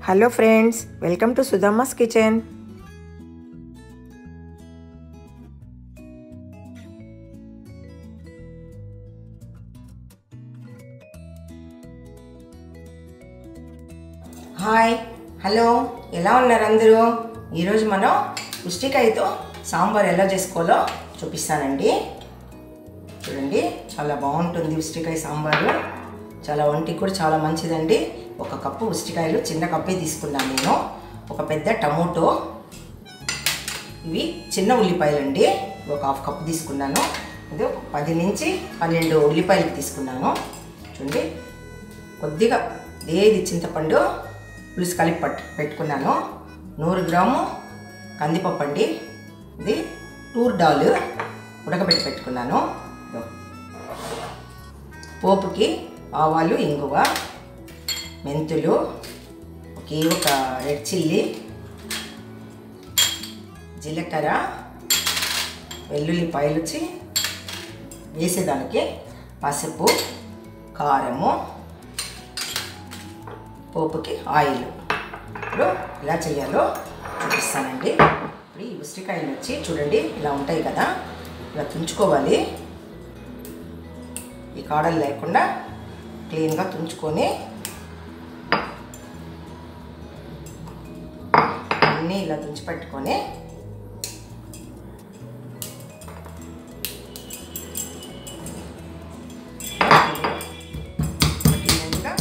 Hello friends welcome to Sudhamma's kitchen hi hello ఎలా ఉన్నారు అందరూ ఈరోజు మనం పుష్టికాయతో సాంబార్ ఎలా చేసుకోవాలో చూపిస్తానండి చూడండి చాలా బాగుంటుంది ఉసిరికాయ సాంబారు చాలా ఒంటికి కూడా చాలా మంచిదండి ఒక కప్పు ఉసిరికాయలు చిన్న కప్పే తీసుకున్నాను నేను ఒక పెద్ద టమోటో ఇవి చిన్న ఉల్లిపాయలు అండి ఒక హాఫ్ కప్పు తీసుకున్నాను ఇది ఒక పది నుంచి పన్నెండు ఉల్లిపాయలు తీసుకున్నాను చూడండి కొద్దిగా ఏది చింతపండు పులుసు కలిపి పట్టు పెట్టుకున్నాను నూరు గ్రాము కందిపప్పు అండి ఇది టూర్ డాల్ ఉడకబెట్టి పెట్టుకున్నాను ఇదో. పోపుకి ఆవాలు ఇంగువ మెంతులు ఒకే ఒక రెడ్ చిల్లీ జీలకర్ర వెల్లుల్లిపాయలు వచ్చి వేసేదానికి పసుపు కారము పోపుకి ఆయిల్ ఇప్పుడు ఎలా చేయాలో చూపిస్తానండి ఇప్పుడు ఈ ఉసిరికాయలు వచ్చి చూడండి ఇలా ఉంటాయి కదా ఇలా తుంచుకోవాలి ఈ కాడలు లేకుండా క్లీన్గా తుంచుకొని అన్నీ ఇలా తుంచి పెట్టుకొని క్లీన్గా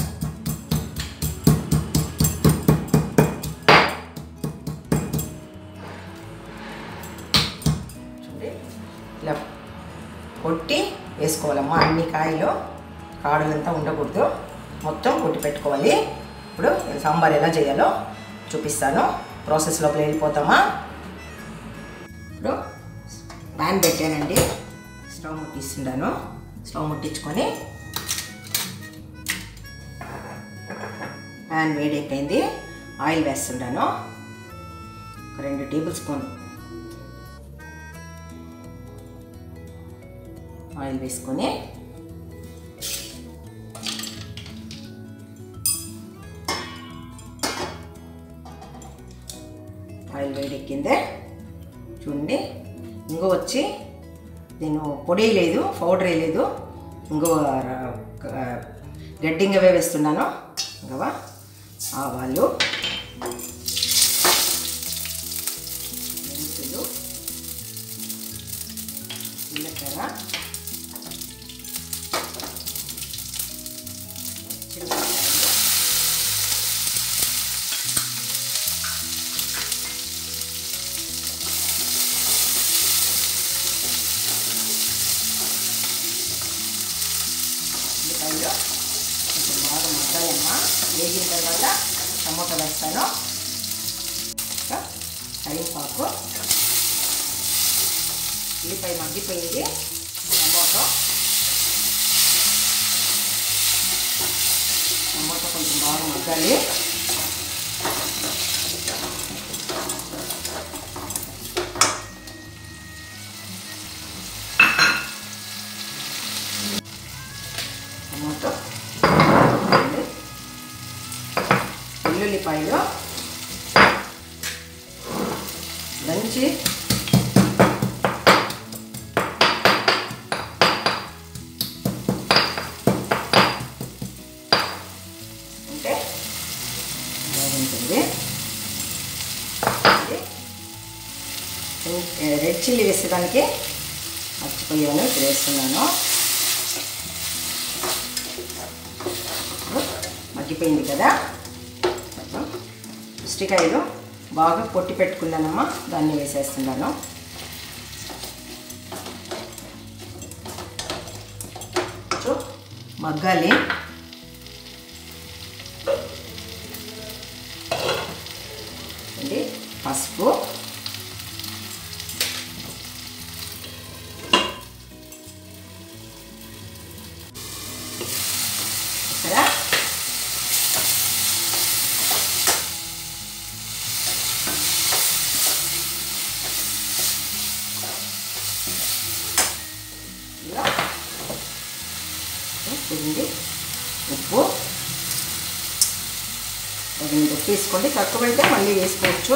చూడండి ఇలా కొట్టి వేసుకోవాలమ్మా అన్ని కాయలు కాడలంతా ఉండకూడదు మొత్తం కొట్టి పెట్టుకోవాలి ఇప్పుడు సాంబార్ ఎలా చేయాలో చూపిస్తాను ప్రాసెస్లోకి వెళ్ళిపోతామా ఇప్పుడు ప్యాన్ పెట్టానండి స్టవ్ ముట్టిస్తున్నాను స్టవ్ ముట్టించుకొని ప్యాన్ వేడైపోయింది ఆయిల్ వేస్తున్నాను ఒక రెండు టేబుల్ స్పూన్ ఆయిల్ వేసుకొని ఆయిల్ వేడెక్కిందే చూడండి ఇంకో వచ్చి నేను పొడి లేదు పౌడర్ వేయలేదు ఇంకో గడ్డింగవే వేస్తున్నాను ఇంకవా ఆవాలు మెంతులు జీలకర్ర చిన్నకాయలు ఉల్లిపాయలు కొంచెం బాగా మగ్గాలమ్మా వేగిన తర్వాత టమోటా వేస్తాను ఇంకా కరివేపాకు ఉల్లిపాయ మగ్గిపోయింది టమోటో టమోటా కొంచెం బాగా మగ్గాలి టమాటో వెల్లుల్లిపాయలు దంచి అంటే బాగుంటుంది ఇది రెడ్ చిల్లీ వేసేదానికి మర్చిపోయాను ఇప్పుడు వేస్తున్నాను మగ్గిపోయింది కదా పుష్టికాయలు బాగా పొట్టి పెట్టుకున్నానమ్మా దాన్ని వేసేస్తున్నాను కొంచెం మగ్గాలి అండి పసుపు ఇక్కడ ఇలా చూడండి ఉప్పు తగినంత ఉప్పు వేసుకోండి తక్కువైతే మళ్ళీ వేసుకోవచ్చు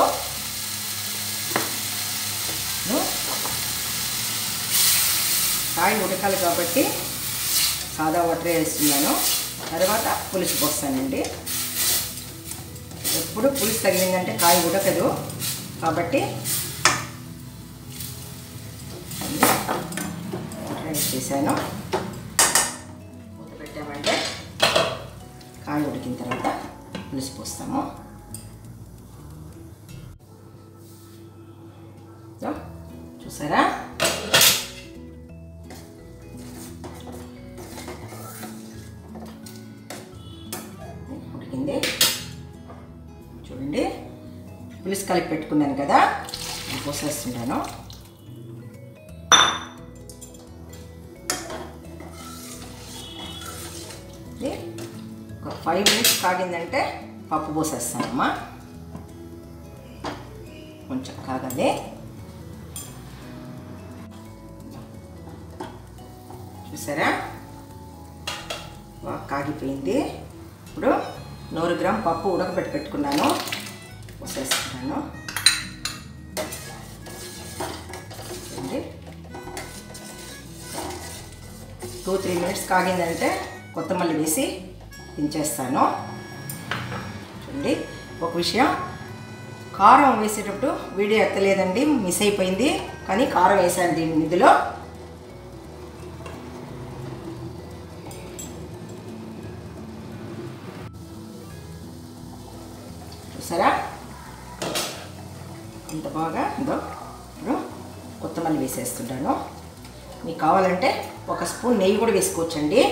కాయ ఉడకాలి కాబట్టి సాదా వాటర్ వేస్తున్నాను తర్వాత పులుసు పోస్తానండి ఎప్పుడు పులుసు తగిలిందంటే కాయ ఉడకదు కాబట్టి వాటర్ చేశాను మూత పెట్టామంటే కాయ ఉడికిన తర్వాత పులుసు పోస్తాము సో, చూసారా ఉడికింది చూడండి పులుసు కలిపి పెట్టుకున్నాను కదా ఇది పోసేస్తున్నాను ఇది ఒక ఫైవ్ మినిట్స్ కాగిందంటే పప్పు పోసేస్తానమ్మా కొంచెం కాగాలి చూసారా బాగా కాగిపోయింది ఇప్పుడు నూరు గ్రామ్ పప్పు ఉడకబెట్టి పెట్టుకున్నాను పోసేస్తున్నాను చూడండి టూ త్రీ మినిట్స్ కాగిందంటే కొత్తమల్లి వేసి దించేస్తాను చూడండి ఒక విషయం కారం వేసేటప్పుడు వీడియో ఎత్తలేదండి మిస్ అయిపోయింది కానీ కారం వేసాను దీని ఇందులో చూసారా అంత బాగా ఇదో ఇప్పుడు కొత్తమల్లి వేసేస్తుంటాను మీకు కావాలంటే ఒక స్పూన్ నెయ్యి కూడా వేసుకోవచ్చండి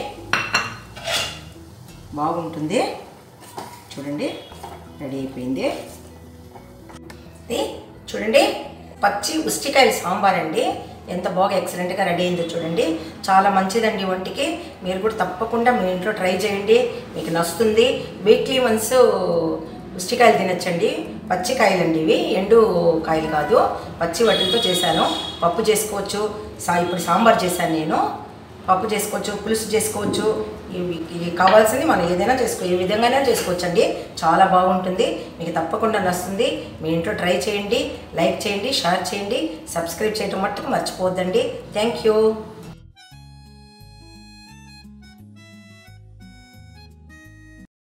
బాగుంటుంది చూడండి రెడీ అయిపోయింది ఇది చూడండి పచ్చి ఉస్టికాయల సాంబార్ అండి ఎంత బాగా ఎక్సలెంట్గా రెడీ అయిందో చూడండి చాలా మంచిదండి ఒంటికి మీరు కూడా తప్పకుండా మీ ఇంట్లో ట్రై చేయండి మీకు నచ్చుతుంది వీక్లీ వన్స్ ఉస్టికాయలు తినచ్చండి పచ్చి కాయలండి ఇవి ఎండు కాయలు కాదు పచ్చి వాటితో చేశాను పప్పు చేసుకోవచ్చు సా ఇప్పుడు సాంబార్ చేశాను నేను పప్పు చేసుకోవచ్చు పులుసు చేసుకోవచ్చు ఇవి ఇవి కావాల్సింది మనం ఏదైనా చేసుకో ఏ విధంగానే చేసుకోవచ్చు అండి చాలా బాగుంటుంది మీకు తప్పకుండా నచ్చుతుంది మీ ఇంట్లో ట్రై చేయండి లైక్ చేయండి షేర్ చేయండి సబ్స్క్రైబ్ చేయడం మట్టుకు మర్చిపోవద్దండి థ్యాంక్ యూ